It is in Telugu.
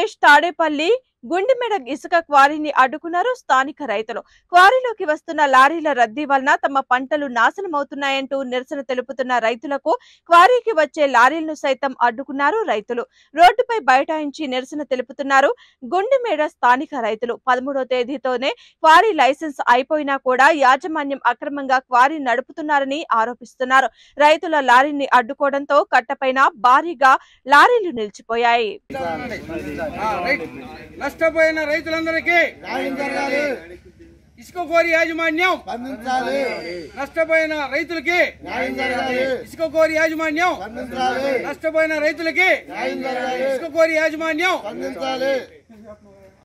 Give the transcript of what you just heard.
గణేష్ తాడేపల్లి గుండిమెడ ఇసుక క్వారీని అడ్డుకున్నారు స్థానిక రైతులు క్వారీలోకి వస్తున్న లారీల రద్దీ వలన తమ పంటలు నాశనమవుతున్నాయంటూ నిరసన తెలుపుతున్న రైతులకు క్వారీకి వచ్చే లారీలను సైతం అడ్డుకున్నారు రైతులు రోడ్డుపై బైఠాయించి నిరసన తెలుపుతున్నారు గుండిమేడ స్థానిక రైతులు పదమూడో తేదీతోనే క్వారీ లైసెన్స్ అయిపోయినా కూడా యాజమాన్యం అక్రమంగా క్వారీ నడుపుతున్నారని ఆరోపిస్తున్నారు రైతుల లారీని అడ్డుకోవడంతో కట్టపైన భారీగా లారీలు నిలిచిపోయాయి ఆ, రైట్. నష్టపోయిన రైతులందరికీ న్యాయం జరగాలి ఇసుక కోరి యాజమాన్యం స్పందించాలి నష్టపోయిన రైతులకి న్యాయం జరగాలి ఇసుక కోరి యాజమాన్యం స్పందించాలి నష్టపోయిన రైతులకి న్యాయం జరగాలి ఇసుక కోరి యాజమాన్యం స్పందించాలి